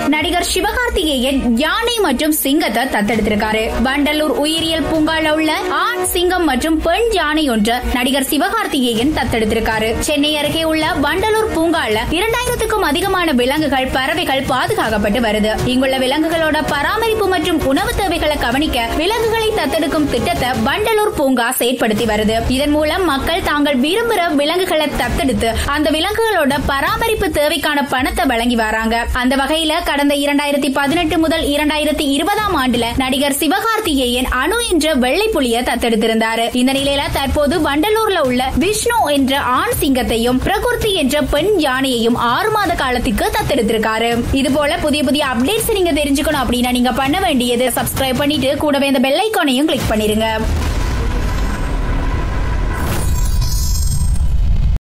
நடிகர் சிவகார்த்திகேயன் யானை மற்றும் சிங்கத்தை தத்தெடுத்திருக்காரு வண்டலூர் உயிரியல் பூங்கால உள்ள ஆண் சிங்கம் மற்றும் பெண் யானை ஒன்று நடிகர் சிவகார்த்திகேயன் தத்தெடுத்திருக்காரு சென்னை அருகே உள்ள வண்டலூர் பூங்கால இரண்டாயிரத்துக்கும் அதிகமான விலங்குகள் பறவைகள் பாதுகாக்கப்பட்டு வருது இங்குள்ள விலங்குகளோட பராமரிப்பு மற்றும் உணவு தேவைகளை கவனிக்க விலங்குகளை தத்தெடுக்கும் திட்டத்தை வண்டலூர் பூங்கா செயற்படுத்தி வருது இதன் மூலம் மக்கள் தாங்கள் விரும்புகிற விலங்குகளை தத்தெடுத்து அந்த விலங்குகளோட பராமரிப்பு தேவைக்கான பணத்தை வழங்கி வராங்க அந்த வகையில கடந்த இரண்டாயிரத்தி பதினெட்டு முதல் இரண்டாயிரத்தி இருபதாம் ஆண்டுல நடிகர் சிவகார்த்திகேயன் அணு என்ற வெள்ளை புலிய தத்தெடுத்திருந்தாரு இந்த நிலையில தற்போது வண்டலூர்ல உள்ள விஷ்ணு என்ற ஆண் சிங்கத்தையும் பிரகுர்த்தி என்ற பெண் யானையையும் ஆறு மாத காலத்துக்கு தத்தெடுத்திருக்காரு இது போல புதிய புதிய அப்டேட்ஸ் நீங்க தெரிஞ்சுக்கணும் அப்படின்னா நீங்க பண்ண வேண்டியது சப்ஸ்கிரைப் பண்ணிட்டு கூடவே இந்த பெல் ஐக்கானையும் கிளிக் பண்ணிருங்க